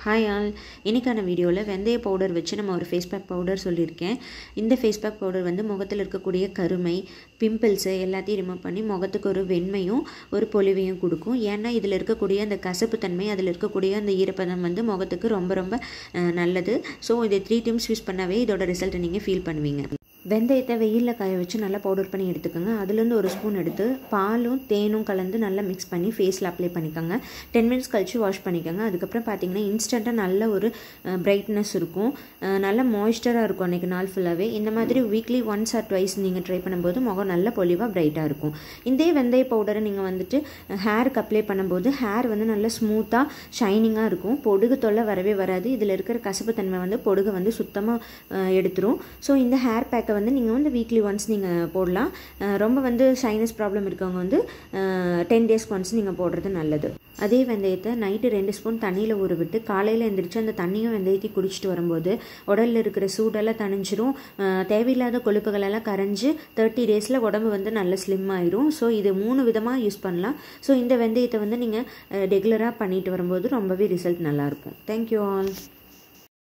hi all இன்னைக்கான வீடியோவில் வெந்தய பவுடர் வச்சு நம்ம ஒரு ஃபேஸ் பேக் பவுடர் சொல்லியிருக்கேன் இந்த ஃபேஸ் பேக் பவுடர் வந்து முகத்தில் இருக்கக்கூடிய கருமை பிம்பிள்ஸு எல்லாத்தையும் ரிமூவ் பண்ணி முகத்துக்கு ஒரு வெண்மையும் ஒரு பொலிவையும் கொடுக்கும் ஏன்னா இதில் இருக்கக்கூடிய அந்த கசப்பு தன்மை அதில் இருக்கக்கூடிய அந்த ஈரப்பதம் வந்து முகத்துக்கு ரொம்ப ரொம்ப அஹ், நல்லது ஸோ இதை த்ரீ டைம்ஸ் யூஸ் பண்ணாவே இதோட ரிசல்ட்டை நீங்கள் ஃபீல் பண்ணுவீங்க வெந்தயத்தை வெயிலில் காய வச்சு நல்லா பவுடர் பண்ணி எடுத்துக்கோங்க அதுலேருந்து ஒரு ஸ்பூன் எடுத்து பாலும் தேனும் கலந்து நல்லா மிக்ஸ் பண்ணி ஃபேஸில் அப்ளை பண்ணிக்கோங்க டென் மினிட்ஸ் கழிச்சு வாஷ் பண்ணிக்கோங்க அதுக்கப்புறம் பார்த்தீங்கன்னா இன்ஸ்டண்ட்டாக நல்ல ஒரு பிரைட்னஸ் இருக்கும் அஹ், நல்ல மாய்ஸ்டராக இருக்கும் அன்றைக்கி நாள் ஃபுல்லாகவே இந்த மாதிரி வீக்லி ஒன்ஸ் ஆர் ட்வைஸ் நீங்கள் ட்ரை பண்ணும்போது முகம் நல்ல பொலிவாக பிரைட்டாக இருக்கும் இந்த வெந்தய பவுடரை நீங்கள் வந்துட்டு ஹேருக்கு அப்ளை பண்ணும்போது ஹேர் வந்து நல்லா ஸ்மூத்தாக ஷைனிங்காக இருக்கும் பொடுகு தொல்லை வரவே வராது இதில் இருக்கிற கசப்பு தன்மை வந்து பொடுகை வந்து சுத்தமாக எடுத்துரும் ஸோ இந்த ஹேர் பேக்கை வந்து நீங்கள் வந்து வீக்லி ஒன்ஸ் நீங்கள் போடலாம் அஹ் ரொம்ப வந்து சைனஸ் ப்ராப்ளம் இருக்கவங்க வந்து டென் டேஸ்க்கு ஒன்ஸ் நீங்கள் போடுறது நல்லது அதே வெந்தயத்தை நைட்டு ரெண்டு ஸ்பூன் தண்ணியில் ஊற விட்டு காலையில் எழுந்திரிச்சு அந்த தண்ணியும் வெந்தயத்தையும் குடிச்சிட்டு வரும்போது உடலில் இருக்கிற சூடெல்லாம் தணிஞ்சிரும் அஹ் தேவையில்லாத கொழுப்புகள் எல்லாம் கரைஞ்சு தேர்ட்டி டேஸில் உடம்பு வந்து நல்ல ஸ்லிம் ஆயிரும் ஸோ இது மூணு விதமாக யூஸ் பண்ணலாம் ஸோ இந்த வெந்தயத்தை வந்து நீங்கள் ரெகுலராக பண்ணிட்டு வரும்போது ரொம்பவே ரிசல்ட் நல்லாயிருக்கும் தேங்க்யூ ஆல்